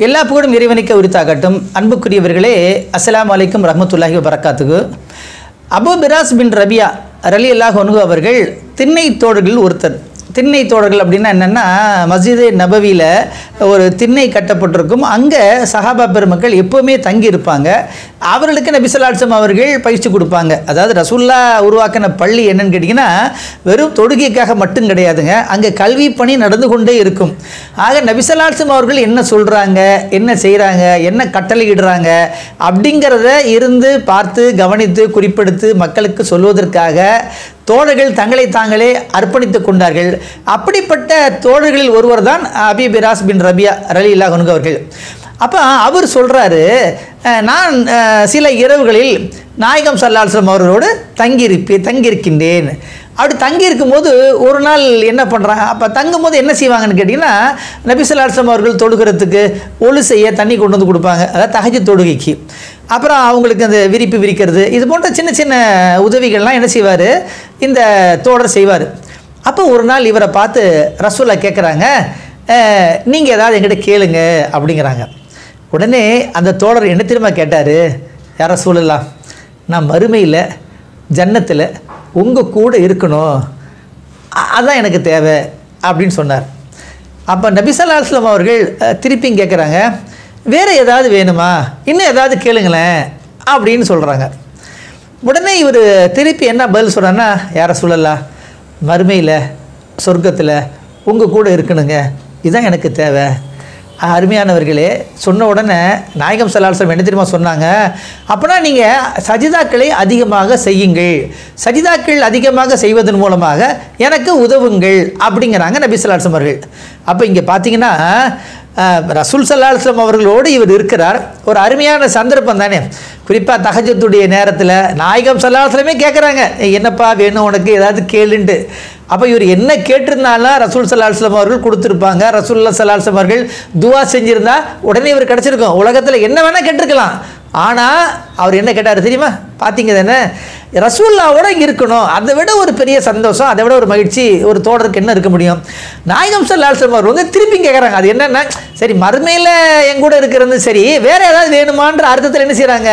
எல்லா புகழும் இறைவனுக்கு உரித்தாகட்டும் அன்புக்குரியவர்களே அஸ்ஸலாமு அலைக்கும் ரஹ்மத்துல்லாஹி வபரகாத்துக்கு அபு பிராஸ் பின் ரபியா ரலி அல்லாஹ் ஒன்கு அவர்கள் திண்ணை தோழர்கள் ஒருத்தர் திண்ணை தோழர்கள் அப்படின்னா என்னென்னா மஸ்ஜிதே நபவியில் ஒரு திண்ணை கட்டப்பட்டிருக்கும் அங்கே சஹாபா பெருமக்கள் எப்போவுமே தங்கி இருப்பாங்க அவர்களுக்கு நபிசல்லாட்சம் அவர்கள் பயிற்சி கொடுப்பாங்க அதாவது ரசூல்லா உருவாக்கின பள்ளி என்னன்னு கேட்டிங்கன்னா வெறும் தொடுகைக்காக மட்டும் கிடையாதுங்க அங்கே கல்வி பணி நடந்து கொண்டே இருக்கும் ஆக நபிசல்லாட்சம் அவர்கள் என்ன சொல்கிறாங்க என்ன செய்கிறாங்க என்ன கட்டளையிடுறாங்க அப்படிங்கிறத இருந்து பார்த்து கவனித்து குறிப்பெடுத்து மக்களுக்கு சொல்வதற்காக தோழர்கள் தங்களை தாங்களே அர்ப்பணித்து கொண்டார்கள் அப்படிப்பட்ட தோழர்களில் ஒருவர் தான் அபி பிராஸ் பின் ரபியா ரலி இல்லாஹ் அவர்கள் அப்போ அவர் சொல்கிறாரு நான் அஹ், சில இரவுகளில் நாயகம் சல்லாஸ்லம் அவர்களோடு தங்கியிருப்பே தங்கியிருக்கின்றேன் அப்படி தங்கி இருக்கும்போது ஒரு நாள் என்ன பண்ணுறாங்க அப்போ தங்கும்போது என்ன செய்வாங்கன்னு கேட்டிங்கன்னா நபி சொல்லாஸ்லம் அவர்கள் தொழுகிறதுக்கு ஒழு செய்ய தண்ணி கொண்டு வந்து கொடுப்பாங்க அதாவது தகஜ தொழுகைக்கு அப்புறம் அவங்களுக்கு அந்த விரிப்பு விரிக்கிறது இது போன்ற சின்ன சின்ன உதவிகள்லாம் என்ன செய்வார் இந்த தோழர் செய்வார் அப்போ ஒரு நாள் இவரை பார்த்து ரசூலா கேட்குறாங்க நீங்கள் ஏதாவது என்கிட்ட கேளுங்க அப்படிங்கிறாங்க உடனே அந்த தோழர் என்ன திரும்ப கேட்டார் யார சூழலாம் நான் மறுமையில் ஜன்னத்தில் உங்கள் கூட இருக்கணும் அ- அதான் எனக்கு தேவை அப்படின்னு சொன்னார் அப்போ நபிசல்லாஸ்லம் அவர்கள் அஹ், திருப்பியும் கேட்குறாங்க வேறு ஏதாவது வேணுமா இன்னும் ஏதாவது கேளுங்களேன் அப்படின்னு சொல்கிறாங்க உடனே இவர் திருப்பி என்ன பதில் சொல்கிறாருன்னா யாரை சொல்லலாம் மறுமையில் சொர்க்கத்தில் உங்கள் கூட இருக்கணுங்க இதுதான் எனக்கு தேவை அருமையானவர்களே சொன்ன உடனே நாயகம் சல்லாஹம் என்ன தெரியுமா சொன்னாங்க அப்போனா நீங்கள் சஜிதாக்களை அதிகமாக செய்யுங்கள் சஜிதாக்கள் அதிகமாக செய்வதன் மூலமாக எனக்கு உதவுங்கள் அப்படிங்கிறாங்க நபி ஸல்லல்லாஹு அவர்கள் அப்போ இங்கே பார்த்தீங்கன்னா அஹ், ரசூல் சல்லாஹம் அவர்களோடு இவர் இருக்கிறார் ஒரு அருமையான சந்தர்ப்பம் தானே குறிப்பாக தகஜத்துடைய நேரத்தில் நாயகம் சல்லாஹமே கேட்குறாங்க என்னப்பா வேணும் உனக்கு ஏதாவது கேளுன்ட்டு அப்போ இவர் என்ன கேட்டிருந்தாலும் ரசூல் சல்லாஹம் அவர்கள் கொடுத்துருப்பாங்க ரசூல்லா சல்லாஹம் அவர்கள் துவா செஞ்சுருந்தா உடனே இவர் கிடச்சிருக்கும் உலகத்தில் என்ன வேணால் கேட்டிருக்கலாம் ஆனால் அவர் என்ன கேட்டார் தெரியுமா பார்த்தீங்க தானே ரசூல்லாவோட இங்கே இருக்கணும் அதை விட ஒரு பெரிய சந்தோஷம் அதை விட ஒரு மகிழ்ச்சி ஒரு தோழருக்கு என்ன இருக்க முடியும் நாயகம் சல்லாஹம் அவர் வந்து திருப்பி கேட்குறாங்க அது என்னென்னா சரி மறுமையில் என் கூட இருக்கிறது சரி வேற ஏதாவது வேணுமான்ற அர்த்தத்தில் என்ன செய்கிறாங்க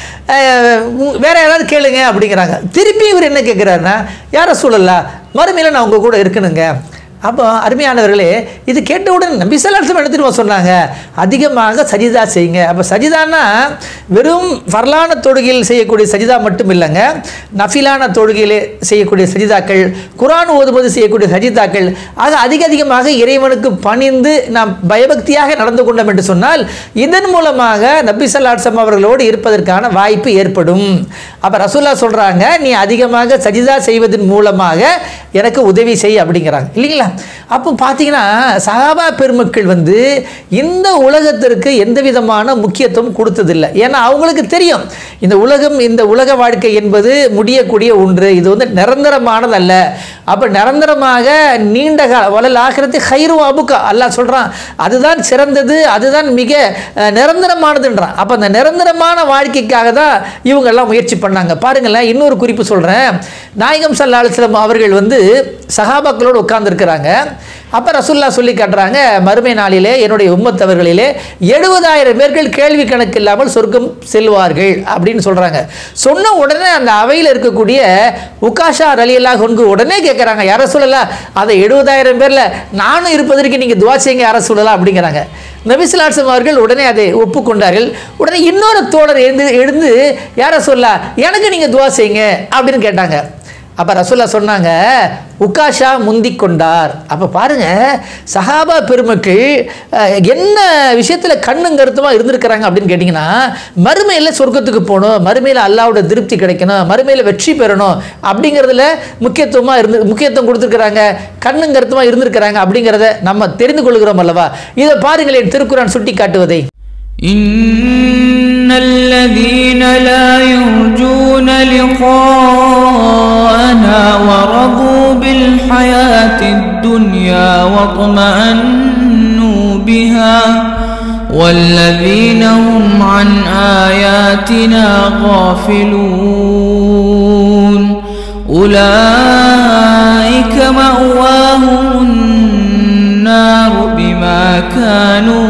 வேற ஏதாவது கேளுங்க அப்படிங்கிறாங்க திருப்பி இவர் என்ன கேட்குறாருன்னா யார சூழல்லா மறுமையில் நான் உங்கள் கூட இருக்கணுங்க அப்போ அருமையானவர்களே இது கேட்டவுடன் நபி சல்லாசம் என்ன தெரியுமா சொன்னாங்க அதிகமாக சஜிதா செய்யுங்க அப்போ சஜிதானா வெறும் ஃபர்லான தொழுகையில் செய்யக்கூடிய சஜிதா மட்டும் இல்லைங்க நஃபிலான தொழுகையில் செய்யக்கூடிய சஜிதாக்கள் குரான் ஓதுவது செய்யக்கூடிய சஜிதாக்கள் ஆக அதிக அதிகமாக இறைவனுக்கு பணிந்து நாம் பயபக்தியாக நடந்து கொண்டோம் என்று சொன்னால் இதன் மூலமாக நபி சல்லாட்சம் அவர்களோடு இருப்பதற்கான வாய்ப்பு ஏற்படும் அப்போ ரசூல்லா சொல்கிறாங்க நீ அதிகமாக சஜிதா செய்வதன் மூலமாக எனக்கு உதவி செய் அப்படிங்கிறாங்க இல்லைங்களா அப்போ பார்த்தீங்கன்னா சகாபா பெருமக்கள் வந்து இந்த உலகத்திற்கு எந்த விதமான முக்கியத்துவம் கொடுத்ததில்லை ஏன்னா அவங்களுக்கு தெரியும் இந்த உலகம் இந்த உலக வாழ்க்கை என்பது முடியக்கூடிய ஒன்று இது வந்து நிரந்தரமானதல்ல அப்போ நிரந்தரமாக நீண்ட கால வளல் ஆகிறது ஹைரு அபுக்கா அல்லாஹ் சொல்கிறான் அதுதான் சிறந்தது அதுதான் மிக அஹ், நிரந்தரமானதுன்றான் அப்போ அந்த நிரந்தரமான வாழ்க்கைக்காக தான் இவங்க எல்லாம் முயற்சி பண்ணாங்க பாருங்களேன் இன்னொரு குறிப்பு சொல்கிறேன் நாயகம் சல்லா அலுவலம் அவர்கள் வந்து சஹாபாக்களோடு உட்கார்ந்துருக்கிறாங்க அப்போ ரசுல்லா சொல்லி காட்டுறாங்க மறுமை நாளிலே என்னுடைய உம்மத்தவர்களிலே எழுபதாயிரம் பேர்கள் கேள்வி கணக்கு இல்லாமல் சொர்க்கம் செல்வார்கள் அப்படின்னு சொல்கிறாங்க சொன்ன உடனே அந்த அவையில் இருக்கக்கூடிய உகாஷா ரலியல்லா கொண்டு உடனே கேட்குறாங்க யார சொல்லலாம் அதை எழுபதாயிரம் பேரில் நானும் இருப்பதற்கு நீங்கள் துவா செய்யுங்க யார சொல்லலாம் அப்படிங்கிறாங்க நபிசுலாசம் அவர்கள் உடனே அதை ஒப்புக்கொண்டார்கள் உடனே இன்னொரு தோழர் எழுந்து எழுந்து யார சொல்ல எனக்கு நீங்கள் துவா செய்யுங்க அப்படின்னு கேட்டாங்க அப்போ ரசூல்லா சொன்னாங்க உக்காஷா முந்தி கொண்டார் அப்போ பாருங்க சஹாபா பெருமக்கள் அஹ், என்ன விஷயத்தில் கண்ணும் கருத்துமாக இருந்திருக்கிறாங்க அப்படின்னு கேட்டிங்கன்னா மறுமையில் சொர்க்கத்துக்கு போகணும் மறுமையில் அல்லாவோட திருப்தி கிடைக்கணும் மறுமையில் வெற்றி பெறணும் அப்படிங்கிறதுல முக்கியத்துவமாக இருந்து முக்கியத்துவம் கொடுத்துருக்குறாங்க கண்ணும் கருத்துமாக இருந்திருக்கிறாங்க அப்படிங்கிறத நம்ம தெரிந்து கொள்கிறோம் அல்லவா இதை பாருங்களேன் திருக்குறான் சுட்டி காட்டுவதை إن الذين لا يرجون لقاءنا ورضوا بالحياة الدنيا واطمأنوا بها والذين هم عن آياتنا غافلون أولئك مأواهم النار بما بما كانوا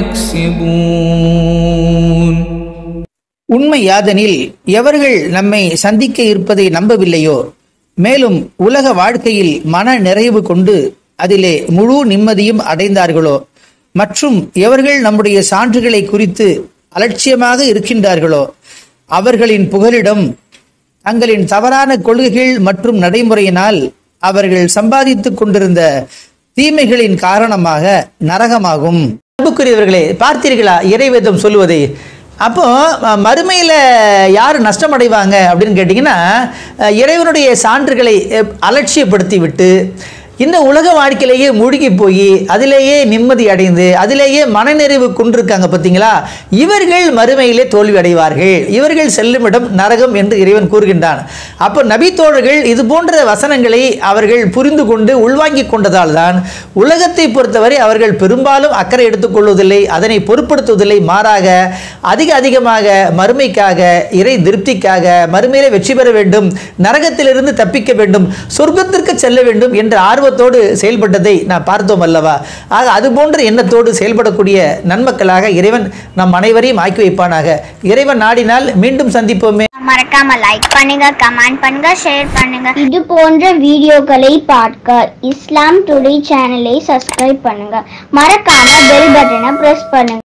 يكسبون உண்மை யாதனில் எவர்கள் நம்மை சந்திக்க இருப்பதை நம்பவில்லையோ மேலும் உலக வாழ்க்கையில் மன நிறைவு கொண்டு அதிலே முழு நிம்மதியும் அடைந்தார்களோ மற்றும் எவர்கள் நம்முடைய சான்றுகளை குறித்து அலட்சியமாக இருக்கின்றார்களோ அவர்களின் புகலிடம் தங்களின் தவறான கொள்கைகள் மற்றும் நடைமுறையினால் அவர்கள் சம்பாதித்துக் கொண்டிருந்த தீமைகளின் காரணமாக நரகமாகும் அன்புக்குரியவர்களே பார்த்தீர்களா இறைவேதம் சொல்லுவதை அப்போ அஹ், மறுமையில யார் நஷ்டமடைவாங்க அப்படின்னு கேட்டிங்கன்னா அஹ், இறைவனுடைய சான்றுகளை அஹ், அலட்சியப்படுத்தி விட்டு இந்த உலக வாழ்க்கையிலேயே மூழ்கி போய் அதிலேயே நிம்மதி அடைந்து அதிலேயே மனநிறைவு கொண்டிருக்காங்க பார்த்தீங்களா இவர்கள் மறுமையிலே தோல்வி அடைவார்கள் இவர்கள் செல்லும் இடம் நரகம் என்று இறைவன் கூறுகின்றான் அப்போ நபித்தோழர்கள் இது போன்ற வசனங்களை அவர்கள் புரிந்து கொண்டு உள்வாங்கிக் கொண்டதால் தான் உலகத்தை பொறுத்தவரை அவர்கள் பெரும்பாலும் அக்கறை எடுத்துக்கொள்வதில்லை அதனை பொருட்படுத்துவதில்லை மாறாக அதிக அதிகமாக மறுமைக்காக இறை திருப்திக்காக மறுமையிலே வெற்றி பெற வேண்டும் நரகத்திலிருந்து தப்பிக்க வேண்டும் சொர்க்கத்திற்கு செல்ல வேண்டும் என்ற ஆர்வத்தோடு செயல்பட்டதை நான் பார்த்தோம் அல்லவா ஆக அது போன்ற எண்ணத்தோடு செயல்படக்கூடிய நன்மக்களாக இறைவன் நம் அனைவரையும் ஆக்கி வைப்பானாக இறைவன் நாடினால் மீண்டும் சந்திப்போமே மறக்காம லைக் பண்ணுங்க கமெண்ட் பண்ணுங்க ஷேர் பண்ணுங்க இது போன்ற வீடியோக்களை பார்க்க இஸ்லாம் டுடே சேனலை சப்ஸ்கிரைப் பண்ணுங்க மறக்காம பெல் பட்டனை பிரஸ் பண்ணுங்க